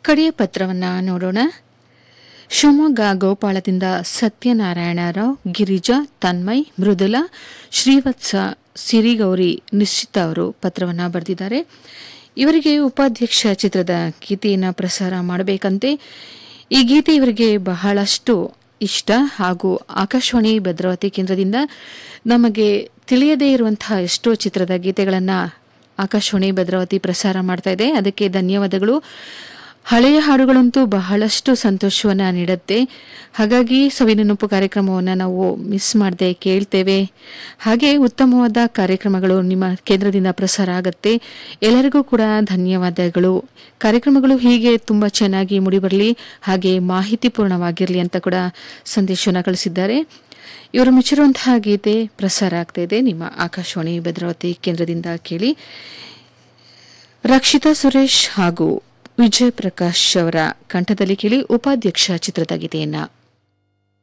ಕಡೆಯ ಪತ್ರವನ್ನ ನೋಡೋಣ ಶಿವಮೊಗ್ಗ ಗೋಪಾಳದಿಂದ ಸತ್ಯನಾರಾಯಣರಾವ್ ಗಿರಿಜಾ ತನ್ಮಯ್ ಮೃದುಲಾ ಶ್ರೀವತ್ಸ ಸಿರಿಗೌರಿ ನಿಶ್ಚಿತ ಅವರು ಪತ್ರವನ್ನ ಬರೆದಿದ್ದಾರೆ ಇವರಿಗೆ ಉಪಾಧ್ಯಕ್ಷ ಚಿತ್ರದ ಗೀತೆಯನ್ನು ಪ್ರಸಾರ ಮಾಡಬೇಕಂತೆ ಈ ಗೀತೆ ಇವರಿಗೆ ಬಹಳಷ್ಟು ಇಷ್ಟ ಹಾಗೂ ಆಕಾಶವಾಣಿ ಭದ್ರಾವತಿ ಕೇಂದ್ರದಿಂದ ನಮಗೆ ತಿಳಿಯದೇ ಇರುವಂತಹ ಎಷ್ಟೋ ಚಿತ್ರದ ಗೀತೆಗಳನ್ನು ಆಕಾಶವಾಣಿ ಭದ್ರಾವತಿ ಪ್ರಸಾರ ಮಾಡ್ತಾ ಇದೆ ಅದಕ್ಕೆ ಧನ್ಯವಾದಗಳು ಹಳೆಯ ಹಾಡುಗಳಂತೂ ಬಹಳಷ್ಟು ಸಂತೋಷವನ್ನ ನೀಡುತ್ತೆ ಹಾಗಾಗಿ ಸವಿನೆನಪು ಕಾರ್ಯಕ್ರಮವನ್ನು ನಾವು ಮಿಸ್ ಮಾಡದೆ ಕೇಳ್ತೇವೆ ಹಾಗೆ ಉತ್ತಮವಾದ ಕಾರ್ಯಕ್ರಮಗಳು ನಿಮ್ಮ ಕೇಂದ್ರದಿಂದ ಪ್ರಸಾರ ಆಗುತ್ತೆ ಎಲ್ಲರಿಗೂ ಕೂಡ ಧನ್ಯವಾದಗಳು ಕಾರ್ಯಕ್ರಮಗಳು ಹೀಗೆ ತುಂಬ ಚೆನ್ನಾಗಿ ಮೂಡಿಬರಲಿ ಹಾಗೆ ಮಾಹಿತಿಪೂರ್ಣವಾಗಿರಲಿ ಅಂತ ಕೂಡ ಸಂದೇಶವನ್ನು ಕಳಿಸಿದ್ದಾರೆ ಇವರು ಮೆಚ್ಚಿರುವಂತಹ ಗೀತೆ ಪ್ರಸಾರ ಆಗ್ತಾ ಇದೆ ನಿಮ್ಮ ಆಕಾಶವಾಣಿ ಭದ್ರಾವತಿ ಕೇಂದ್ರದಿಂದ ಕೇಳಿ ರಕ್ಷಿತಾ ಸುರೇಶ್ ಹಾಗೂ ವಿಜಯ್ ಪ್ರಕಾಶ್ ಅವರ ಕಂಠದಲ್ಲಿ ಕೇಳಿ ಉಪಾಧ್ಯಕ್ಷ ಚಿತ್ರದ ಗೀತೆಯನ್ನ